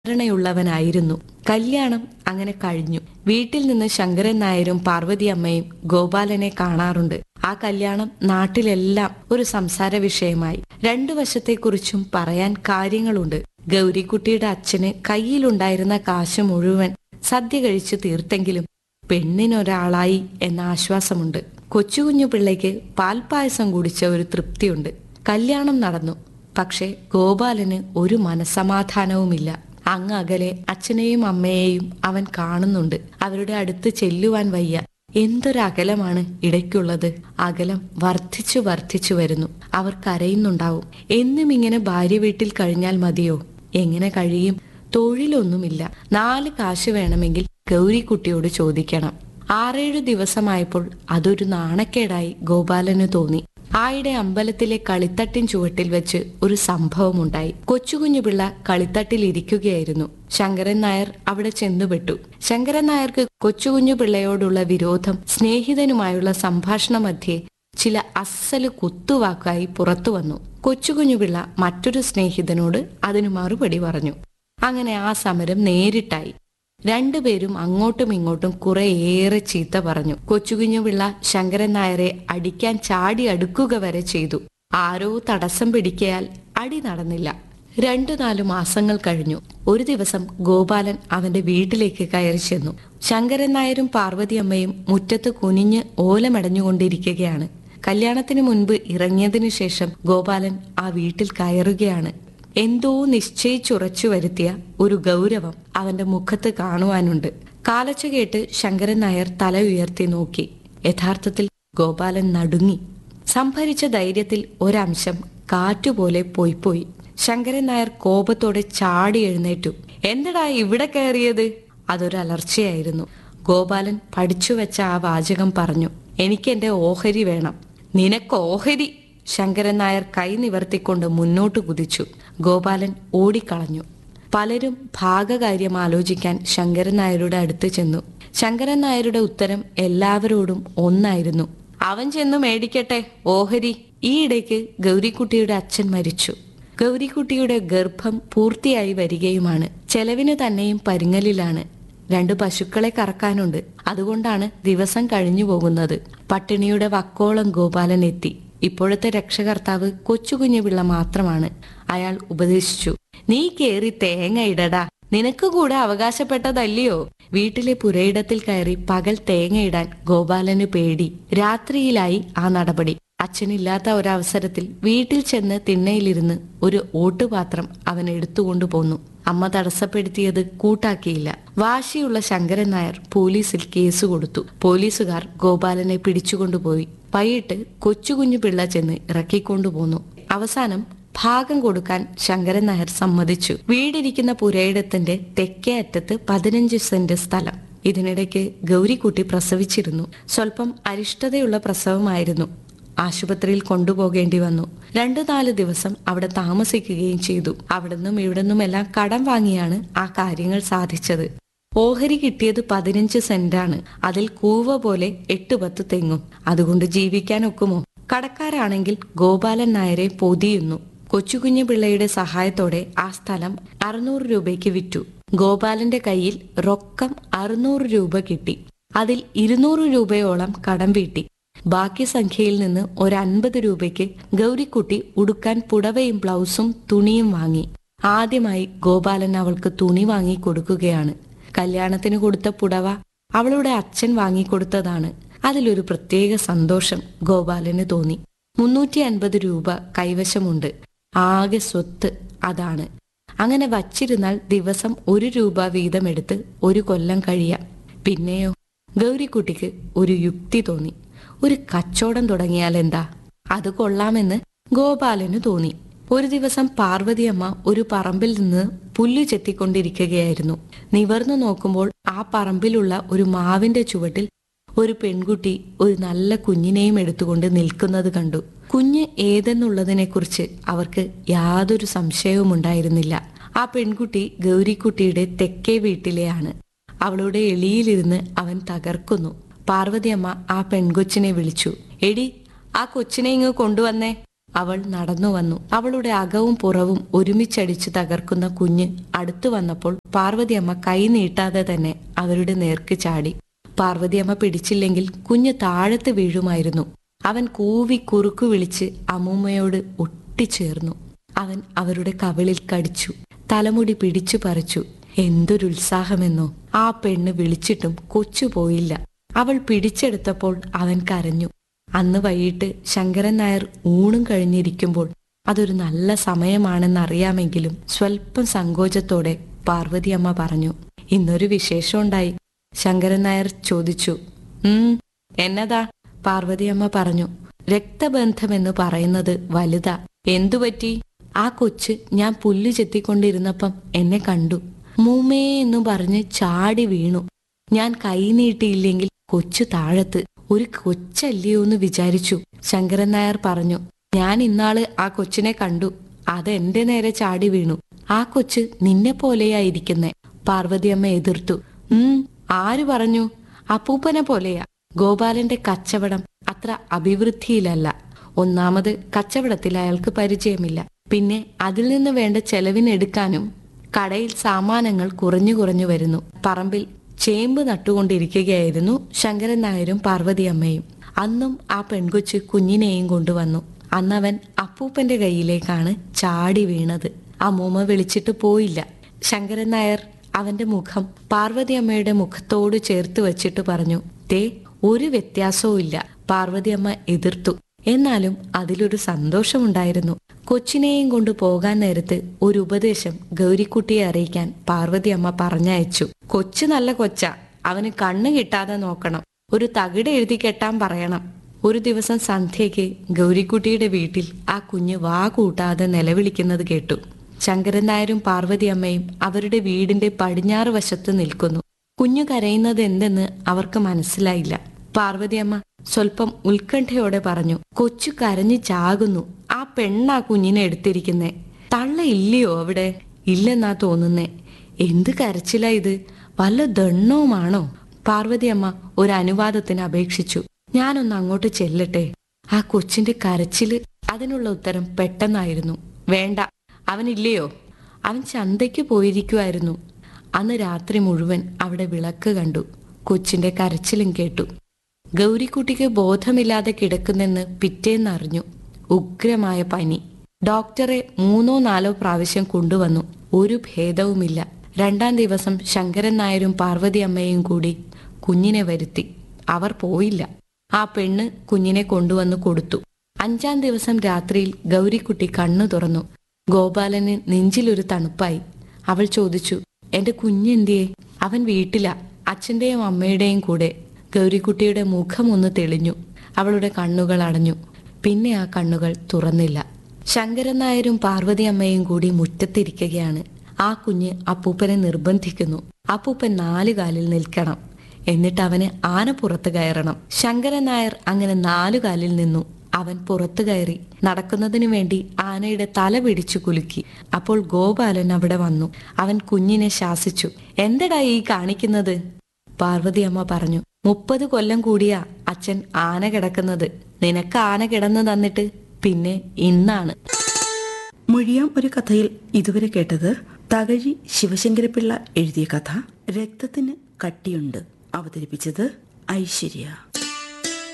ധാരണയുള്ളവനായിരുന്നു കല്യാണം അങ്ങനെ കഴിഞ്ഞു വീട്ടിൽ നിന്ന് ശങ്കരൻ നായരും പാർവതി അമ്മയും ഗോപാലനെ കാണാറുണ്ട് ആ കല്യാണം നാട്ടിലെല്ലാം ഒരു സംസാര വിഷയമായി രണ്ടു വശത്തെക്കുറിച്ചും പറയാൻ കാര്യങ്ങളുണ്ട് ഗൗരിക്കുട്ടിയുടെ അച്ഛന് കയ്യിലുണ്ടായിരുന്ന കാശ് മുഴുവൻ സദ്യ കഴിച്ചു തീർത്തെങ്കിലും പെണ്ണിനൊരാളായി എന്ന ആശ്വാസമുണ്ട് കൊച്ചുകുഞ്ഞു പിള്ളയ്ക്ക് പാൽപ്പായസം കുടിച്ച ഒരു തൃപ്തിയുണ്ട് കല്യാണം നടന്നു പക്ഷേ ഗോപാലന് ഒരു മനസമാധാനവുമില്ല അങ്ങ് അകലെ അച്ഛനെയും അമ്മയെയും അവൻ കാണുന്നുണ്ട് അവരുടെ അടുത്ത് ചെല്ലുവാൻ വയ്യ എന്തൊരകലമാണ് ഇടയ്ക്കുള്ളത് അകലം വർദ്ധിച്ചു വർദ്ധിച്ചു വരുന്നു അവർ കരയുന്നുണ്ടാവും എന്നും ഇങ്ങനെ ഭാര്യ വീട്ടിൽ കഴിഞ്ഞാൽ മതിയോ എങ്ങനെ കഴിയും തൊഴിലൊന്നുമില്ല നാല് കാശ് വേണമെങ്കിൽ ഗൗരിക്കുട്ടിയോട് ചോദിക്കണം ആറേഴു ദിവസമായപ്പോൾ അതൊരു നാണക്കേടായി ഗോപാലന് തോന്നി ആയിടെ അമ്പലത്തിലെ കളിത്തട്ടിൻ ചുവട്ടിൽ വെച്ച് ഒരു സംഭവമുണ്ടായി കൊച്ചുകുഞ്ഞുപിള്ള കളിത്തട്ടിൽ ഇരിക്കുകയായിരുന്നു ശങ്കരൻ നായർ അവിടെ ചെന്നുപെട്ടു ശങ്കരൻ നായർക്ക് കൊച്ചുകുഞ്ഞു പിള്ളയോടുള്ള വിരോധം സ്നേഹിതനുമായുള്ള സംഭാഷണ മധ്യേ ചില അസ്സല് കുത്തുവാക്കായി പുറത്തു വന്നു കൊച്ചുകുഞ്ഞുപിള്ള മറ്റൊരു സ്നേഹിതനോട് അതിനു മറുപടി പറഞ്ഞു അങ്ങനെ ആ സമരം നേരിട്ടായി രണ്ടുപേരും അങ്ങോട്ടും ഇങ്ങോട്ടും കുറെ ഏറെ ചീത്ത പറഞ്ഞു കൊച്ചുകുഞ്ഞുപിള്ള ശങ്കരൻ നായരെ അടിക്കാൻ ചാടി അടുക്കുക വരെ ചെയ്തു ആരോ തടസ്സം പിടിക്കയാൽ അടി നടന്നില്ല രണ്ടു നാലു മാസങ്ങൾ കഴിഞ്ഞു ഒരു ദിവസം ഗോപാലൻ അവന്റെ വീട്ടിലേക്ക് കയറി ചെന്നു ശങ്കരൻ നായരും പാർവതിയമ്മയും മുറ്റത്ത് കുനിഞ്ഞ് ഓലമടഞ്ഞുകൊണ്ടിരിക്കുകയാണ് കല്യാണത്തിന് മുൻപ് ഇറങ്ങിയതിനു ശേഷം ഗോപാലൻ ആ വീട്ടിൽ കയറുകയാണ് എന്തോ നിശ്ചയിച്ചുറച്ചു വരുത്തിയ ഒരു ഗൗരവം അവന്റെ മുഖത്ത് കാണുവാനുണ്ട് കാലച്ച കേട്ട് ശങ്കരൻ നായർ തല ഉയർത്തി നോക്കി യഥാർത്ഥത്തിൽ ഗോപാലൻ നടുങ്ങി സംഭരിച്ച ധൈര്യത്തിൽ ഒരംശം കാറ്റുപോലെ പോയി പോയി ശങ്കരൻ നായർ കോപത്തോടെ ചാടി എഴുന്നേറ്റു എന്തടാ ഇവിടെ കയറിയത് അതൊരലർച്ചയായിരുന്നു ഗോപാലൻ പഠിച്ചു വെച്ച ആ വാചകം പറഞ്ഞു എനിക്ക് എന്റെ ഓഹരി വേണം നിനക്ക് ഓഹരി ശങ്കരൻ നായർ കൈ നിവർത്തിക്കൊണ്ട് മുന്നോട്ട് കുതിച്ചു ഗോപാലൻ ഓടിക്കളഞ്ഞു പലരും ഭാഗകാര്യം ആലോചിക്കാൻ ശങ്കരൻ നായരുടെ അടുത്ത് ചെന്നു ശങ്കരൻ നായരുടെ ഉത്തരം എല്ലാവരോടും ഒന്നായിരുന്നു അവൻ ചെന്നു മേടിക്കട്ടെ ഓഹരി ഈയിടയ്ക്ക് ഗൗരിക്കുട്ടിയുടെ അച്ഛൻ മരിച്ചു ഗൗരിക്കുട്ടിയുടെ ഗർഭം പൂർത്തിയായി വരികയുമാണ് ചെലവിന് തന്നെയും പരിങ്ങലിലാണ് രണ്ടു പശുക്കളെ കറക്കാനുണ്ട് അതുകൊണ്ടാണ് ദിവസം കഴിഞ്ഞു പോകുന്നത് പട്ടിണിയുടെ വക്കോളം ഗോപാലൻ എത്തി ഇപ്പോഴത്തെ രക്ഷകർത്താവ് കൊച്ചുകുഞ്ഞുപിള്ള മാത്രമാണ് അയാൾ ഉപദേശിച്ചു നീ കേറി തേങ്ങ ഇടടാ നിനക്ക് കൂടെ അവകാശപ്പെട്ടതല്ലയോ വീട്ടിലെ പുരയിടത്തിൽ കയറി പകൽ തേങ്ങയിടാൻ ഗോപാലന് പേടി രാത്രിയിലായി ആ നടപടി അച്ഛനില്ലാത്ത ഒരവസരത്തിൽ വീട്ടിൽ ചെന്ന് തിണ്ണയിലിരുന്ന് ഒരു ഓട്ടുപാത്രം അവൻ എടുത്തുകൊണ്ടു പോന്നു അമ്മ തടസ്സപ്പെടുത്തിയത് കൂട്ടാക്കിയില്ല വാശിയുള്ള ശങ്കരൻ നായർ പോലീസിൽ കേസ് കൊടുത്തു പോലീസുകാർ ഗോപാലനെ പിടിച്ചുകൊണ്ടുപോയി വൈകിട്ട് കൊച്ചുകുഞ്ഞു പിള്ള ചെന്ന് ഇറക്കിക്കൊണ്ടുപോന്നു അവസാനം ഭാഗം കൊടുക്കാൻ ശങ്കരൻ നായർ സമ്മതിച്ചു വീടിരിക്കുന്ന പുരയിടത്തിന്റെ തെക്കേ അറ്റത്ത് പതിനഞ്ച് സെന്റ് സ്ഥലം ഇതിനിടയ്ക്ക് ഗൗരിക്കുട്ടി പ്രസവിച്ചിരുന്നു സ്വല്പം അരിഷ്ടതയുള്ള പ്രസവമായിരുന്നു ആശുപത്രിയിൽ കൊണ്ടുപോകേണ്ടി വന്നു രണ്ടു നാല് ദിവസം അവിടെ താമസിക്കുകയും ചെയ്തു അവിടുന്നും ഇവിടുന്നും എല്ലാം കടം വാങ്ങിയാണ് ആ കാര്യങ്ങൾ സാധിച്ചത് ഓഹരി കിട്ടിയത് പതിനഞ്ച് സെന്റാണ് അതിൽ കൂവ പോലെ എട്ട് പത്ത് തെങ്ങും അതുകൊണ്ട് ജീവിക്കാൻ ഒക്കുമോ കടക്കാരാണെങ്കിൽ ഗോപാലൻ നായരെ പൊതിയുന്നു കൊച്ചുകുഞ്ഞു പിള്ളയുടെ സഹായത്തോടെ ആ സ്ഥലം അറുന്നൂറ് രൂപയ്ക്ക് വിറ്റു ഗോപാലന്റെ കയ്യിൽ റൊക്കം അറുന്നൂറ് രൂപ കിട്ടി അതിൽ ഇരുന്നൂറ് രൂപയോളം കടം വീട്ടി ബാക്കി സംഖ്യയിൽ നിന്ന് ഒരു അൻപത് രൂപയ്ക്ക് ഗൗരിക്കുട്ടി ഉടുക്കാൻ പുടവയും ബ്ലൗസും തുണിയും വാങ്ങി ആദ്യമായി ഗോപാലൻ അവൾക്ക് തുണി വാങ്ങി കൊടുക്കുകയാണ് കല്യാണത്തിന് കൊടുത്ത പുടവ അവളുടെ അച്ഛൻ വാങ്ങിക്കൊടുത്തതാണ് അതിലൊരു പ്രത്യേക സന്തോഷം ഗോപാലന് തോന്നി മുന്നൂറ്റി അൻപത് രൂപ കൈവശമുണ്ട് ആകെ സ്വത്ത് അതാണ് അങ്ങനെ വച്ചിരുന്നാൽ ദിവസം ഒരു രൂപ വീതമെടുത്ത് ഒരു കൊല്ലം കഴിയാം പിന്നെയോ ഗൗരിക്കുട്ടിക്ക് ഒരു യുക്തി തോന്നി ഒരു കച്ചവടം തുടങ്ങിയാൽ എന്താ അത് കൊള്ളാമെന്ന് ഗോപാലന് തോന്നി ഒരു ദിവസം പാർവതിയമ്മ ഒരു പറമ്പിൽ നിന്ന് പുല്ല് ചെത്തിക്കൊണ്ടിരിക്കുകയായിരുന്നു നിവർന്നു നോക്കുമ്പോൾ ആ പറമ്പിലുള്ള ഒരു മാവിന്റെ ചുവട്ടിൽ ഒരു പെൺകുട്ടി ഒരു നല്ല കുഞ്ഞിനെയും എടുത്തുകൊണ്ട് നിൽക്കുന്നത് കണ്ടു കുഞ്ഞ് ഏതെന്നുള്ളതിനെക്കുറിച്ച് അവർക്ക് യാതൊരു സംശയവും ഉണ്ടായിരുന്നില്ല ആ പെൺകുട്ടി ഗൗരിക്കുട്ടിയുടെ തെക്കേ വീട്ടിലെയാണ് അവളുടെ എളിയിലിരുന്ന് അവൻ തകർക്കുന്നു പാർവതിയമ്മ ആ പെൺകൊച്ചിനെ വിളിച്ചു എടി ആ കൊച്ചിനെ ഇങ്ങ് കൊണ്ടുവന്നേ അവൾ നടന്നു വന്നു അവളുടെ അകവും പുറവും ഒരുമിച്ചടിച്ചു തകർക്കുന്ന കുഞ്ഞ് അടുത്തു വന്നപ്പോൾ പാർവതിയമ്മ കൈ നീട്ടാതെ തന്നെ അവരുടെ നേർക്ക് ചാടി പാർവതിയമ്മ പിടിച്ചില്ലെങ്കിൽ കുഞ്ഞ് താഴത്ത് വീഴുമായിരുന്നു അവൻ കൂവി കുറുക്കു വിളിച്ച് അമ്മൂമ്മയോട് ഒട്ടിച്ചേർന്നു അവൻ അവരുടെ കവിളിൽ കടിച്ചു തലമുടി പിടിച്ചു പറിച്ചു എന്തൊരുത്സാഹമെന്നോ ആ പെണ്ണ് വിളിച്ചിട്ടും കൊച്ചു പോയില്ല അവൾ പിടിച്ചെടുത്തപ്പോൾ അവൻ കരഞ്ഞു അന്ന് വൈകിട്ട് ശങ്കരൻ നായർ ഊണും കഴിഞ്ഞിരിക്കുമ്പോൾ അതൊരു നല്ല സമയമാണെന്നറിയാമെങ്കിലും സ്വൽപ്പം സങ്കോചത്തോടെ പാർവതിയമ്മ പറഞ്ഞു ഇന്നൊരു വിശേഷമുണ്ടായി ശങ്കരൻ നായർ ചോദിച്ചു ഉം എന്നതാ പാർവതിയമ്മ പറഞ്ഞു രക്തബന്ധമെന്ന് പറയുന്നത് വലുതാ എന്തുപറ്റി ആ കൊച്ച് ഞാൻ പുല്ല് ചെത്തിക്കൊണ്ടിരുന്നപ്പം എന്നെ കണ്ടു മൂമേ എന്ന് പറഞ്ഞ് ചാടി വീണു ഞാൻ കൈ നീട്ടിയില്ലെങ്കിൽ കൊച്ചു താഴത്ത് ഒരു കൊച്ചല്ലയോ എന്ന് വിചാരിച്ചു ശങ്കരൻ നായർ പറഞ്ഞു ഞാൻ ഇന്നാള് ആ കൊച്ചിനെ കണ്ടു അതെന്റെ നേരെ ചാടി വീണു ആ കൊച്ച് നിന്നെ പോലെയായിരിക്കുന്നെ പാർവതിയമ്മ എതിർത്തു ഉം ആര് പറഞ്ഞു അപ്പൂപ്പനെ പോലെയാ ഗോപാലന്റെ കച്ചവടം അത്ര അഭിവൃദ്ധിയിലല്ല ഒന്നാമത് കച്ചവടത്തിൽ അയാൾക്ക് പരിചയമില്ല പിന്നെ അതിൽ നിന്ന് വേണ്ട ചെലവിനെടുക്കാനും കടയിൽ സാമാനങ്ങൾ കുറഞ്ഞു കുറഞ്ഞു വരുന്നു പറമ്പിൽ ചേമ്പ് നട്ടുകൊണ്ടിരിക്കുകയായിരുന്നു ശങ്കരൻ നായരും പാർവതിയമ്മയും അന്നും ആ പെൺകൊച്ച് കുഞ്ഞിനെയും കൊണ്ടുവന്നു അന്നവൻ അപ്പൂപ്പന്റെ കയ്യിലേക്കാണ് ചാടി വീണത് അമ്മൂമ്മ വിളിച്ചിട്ട് പോയില്ല ശങ്കരൻ നായർ അവന്റെ മുഖം പാർവതിയമ്മയുടെ മുഖത്തോട് ചേർത്ത് വെച്ചിട്ട് പറഞ്ഞു തേ ഒരു വ്യത്യാസവും ഇല്ല പാർവതിയമ്മ എതിർത്തു എന്നാലും അതിലൊരു സന്തോഷമുണ്ടായിരുന്നു കൊച്ചിനെയും കൊണ്ട് പോകാൻ നേരത്ത് ഒരു ഉപദേശം ഗൗരിക്കുട്ടിയെ അറിയിക്കാൻ പാർവതിയമ്മ പറഞ്ഞയച്ചു കൊച്ചു നല്ല കൊച്ച അവന് കണ്ണ് കിട്ടാതെ നോക്കണം ഒരു തകിട് എഴുതി കെട്ടാൻ പറയണം ഒരു ദിവസം സന്ധ്യയ്ക്ക് ഗൗരിക്കുട്ടിയുടെ വീട്ടിൽ ആ കുഞ്ഞ് വാ കൂട്ടാതെ നിലവിളിക്കുന്നത് കേട്ടു ശങ്കരൻ നായരും പാർവതിയമ്മയും അവരുടെ വീടിന്റെ പടിഞ്ഞാറ് വശത്ത് നിൽക്കുന്നു കുഞ്ഞു കരയുന്നത് എന്തെന്ന് അവർക്ക് മനസ്സിലായില്ല പാർവതിയമ്മ സ്വല്പം ഉത്കണ്ഠയോടെ പറഞ്ഞു കൊച്ചു കരഞ്ഞു ചാകുന്നു ആ പെണ്ണാ കുഞ്ഞിനെ എടുത്തിരിക്കുന്നേ തള്ള ഇല്ലയോ അവിടെ ഇല്ലെന്നാ തോന്നുന്നേ എന്ത് കരച്ചില ഇത് വല്ല ദണ്ണവുമാണോ പാർവതിയമ്മ ഒരു അനുവാദത്തിന് അപേക്ഷിച്ചു ഞാനൊന്ന് അങ്ങോട്ട് ചെല്ലട്ടെ ആ കൊച്ചിന്റെ കരച്ചില് അതിനുള്ള ഉത്തരം പെട്ടെന്നായിരുന്നു വേണ്ട അവനില്ലയോ അവൻ ചന്തയ്ക്ക് പോയിരിക്കുമായിരുന്നു അന്ന് രാത്രി മുഴുവൻ അവിടെ വിളക്ക് കണ്ടു കൊച്ചിന്റെ കരച്ചിലും കേട്ടു ഗൗരിക്കുട്ടിക്ക് ബോധമില്ലാതെ കിടക്കുന്നെന്ന് പിറ്റേന്നറിഞ്ഞു ഉഗ്രമായ പനി ഡോക്ടറെ മൂന്നോ നാലോ പ്രാവശ്യം കൊണ്ടുവന്നു ഒരു ഭേദവുമില്ല രണ്ടാം ദിവസം ശങ്കരൻ നായരും പാർവതിയമ്മയും കൂടി കുഞ്ഞിനെ വരുത്തി അവർ പോയില്ല ആ പെണ്ണ് കുഞ്ഞിനെ കൊണ്ടുവന്ന് കൊടുത്തു അഞ്ചാം ദിവസം രാത്രിയിൽ ഗൗരിക്കുട്ടി കണ്ണു തുറന്നു ഗോപാലന് നെഞ്ചിലൊരു തണുപ്പായി അവൾ ചോദിച്ചു എന്റെ കുഞ്ഞെന്തിയെ അവൻ വീട്ടിലാ അച്ഛന്റെയും അമ്മയുടെയും കൂടെ ഗൗരിക്കുട്ടിയുടെ മുഖം ഒന്ന് തെളിഞ്ഞു അവളുടെ കണ്ണുകൾ അടഞ്ഞു പിന്നെ ആ കണ്ണുകൾ തുറന്നില്ല ശങ്കരൻ നായരും പാർവതി അമ്മയും കൂടി മുറ്റത്തിരിക്കുകയാണ് ആ കുഞ്ഞ് അപ്പൂപ്പനെ നിർബന്ധിക്കുന്നു അപ്പൂപ്പൻ നാല് കാലിൽ നിൽക്കണം എന്നിട്ട് അവന് ആന പുറത്ത് കയറണം ശങ്കരൻ നായർ അങ്ങനെ നാലു കാലിൽ നിന്നു അവൻ പുറത്തു കയറി നടക്കുന്നതിനു വേണ്ടി ആനയുടെ തല പിടിച്ചു കുലുക്കി അപ്പോൾ ഗോപാലൻ അവിടെ വന്നു അവൻ കുഞ്ഞിനെ ശാസിച്ചു എന്തടാ ഈ കാണിക്കുന്നത് പാർവതിയമ്മ പറഞ്ഞു മുപ്പത് കൊല്ലം കൂടിയാ അച്ഛൻ ആന കിടക്കുന്നത് നിനക്ക് ആന കിടന്നു തന്നിട്ട് പിന്നെ ഇന്നാണ് മൊഴിയാം ഒരു കഥയിൽ ഇതുവരെ കേട്ടത് തകഴി ശിവശങ്കരപിള്ള എഴുതിയ കഥ രക്തത്തിന് കട്ടിയുണ്ട് അവതരിപ്പിച്ചത് ഐശ്വര്യ